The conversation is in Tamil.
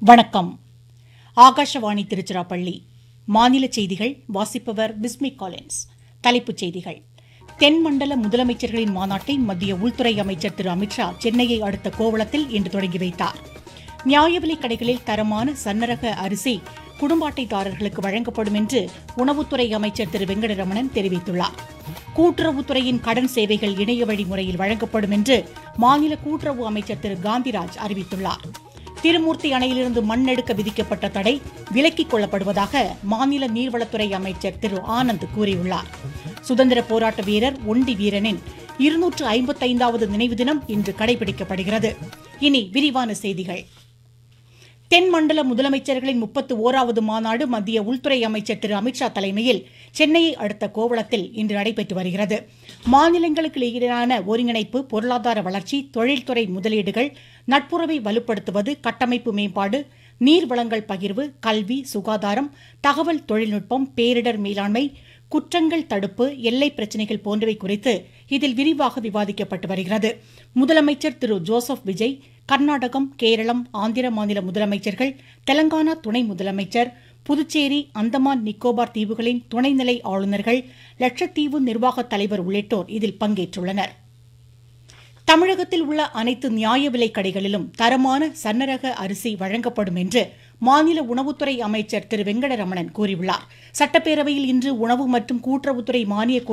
வணக்கம் ஆகாஷவாணி திருச்சிராப்பள்ளி மாநில செய்திகள் வாசிப்பவர் பிஸ்மி காலின்ஸ் தலைப்புச் செய்திகள் தென்மண்டல முதலமைச்சர்களின் மாநாட்டை மத்திய உள்துறை அமைச்சர் திரு அமித்ஷா சென்னையை அடுத்த கோவளத்தில் இன்று தொடங்கி வைத்தார் நியாய விலைக் கடைகளில் தரமான சன்னரக அரிசி குடும்ப அட்டைதாரர்களுக்கு வழங்கப்படும் என்று உணவுத்துறை அமைச்சர் திரு வெங்கடரமணன் தெரிவித்துள்ளார் கூட்டுறவுத்துறையின் கடன் சேவைகள் இணைய வழி முறையில் வழங்கப்படும் என்று மாநில கூட்டுறவு அமைச்சர் திரு காந்திராஜ் அறிவித்துள்ளார் திருமூர்த்தி அணையிலிருந்து மண் எடுக்க விதிக்கப்பட்ட தடை விலக்கிக் கொள்ளப்படுவதாக மாநில நீர்வளத்துறை அமைச்சர் திரு ஆனந்த் கூறியுள்ளார் சுதந்திர போராட்ட வீரர் ஒண்டி வீரனின் இருநூற்று ஐம்பத்தைந்தாவது நினைவு தினம் இன்று கடைபிடிக்கப்படுகிறது இனி விரிவான செய்திகள் தென்மண்டல முதலமைச்சர்களின் முப்பத்து ஓராவது மாநாடு மத்திய உள்துறை அமைச்சர் திரு அமித்ஷா தலைமையில் சென்னையை அடுத்த கோவளத்தில் இன்று நடைபெற்று வருகிறது மாநிலங்களுக்கு இடையிலான ஒருங்கிணைப்பு பொருளாதார வளர்ச்சி தொழில்துறை முதலீடுகள் நட்புறவை வலுப்படுத்துவது கட்டமைப்பு மேம்பாடு நீர் வளங்கள் பகிர்வு கல்வி சுகாதாரம் தகவல் தொழில்நுட்பம் பேரிடர் மேலாண்மை குற்றங்கள் தடுப்பு எல்லை பிரச்சினைகள் போன்றவை குறித்து இதில் விரிவாக விவாதிக்கப்பட்டு வருகிறது முதலமைச்சர் திரு ஜோசப் விஜய் கர்நாடகம் கேரளம் ஆந்திர மாநில முதலமைச்சர்கள் தெலங்கானா துணை முதலமைச்சர் புதுச்சேரி அந்தமான் நிக்கோபார் தீவுகளின் துணைநிலை ஆளுநர்கள் லட்சத்தீவு நிர்வாக தலைவர் உள்ளிட்டோர் இதில் பங்கேற்றுள்ளனர் தமிழகத்தில் உள்ள அனைத்து நியாய விலைக் கடைகளிலும் தரமான சன்னரக அரிசி வழங்கப்படும் என்று மாநில உணவுத்துறை அமைச்சர் திரு வெங்கடரமணன் கூறியுள்ளார் சட்டப்பேரவையில் இன்று உணவு மற்றும் கூட்டுறவுத்துறை மானிய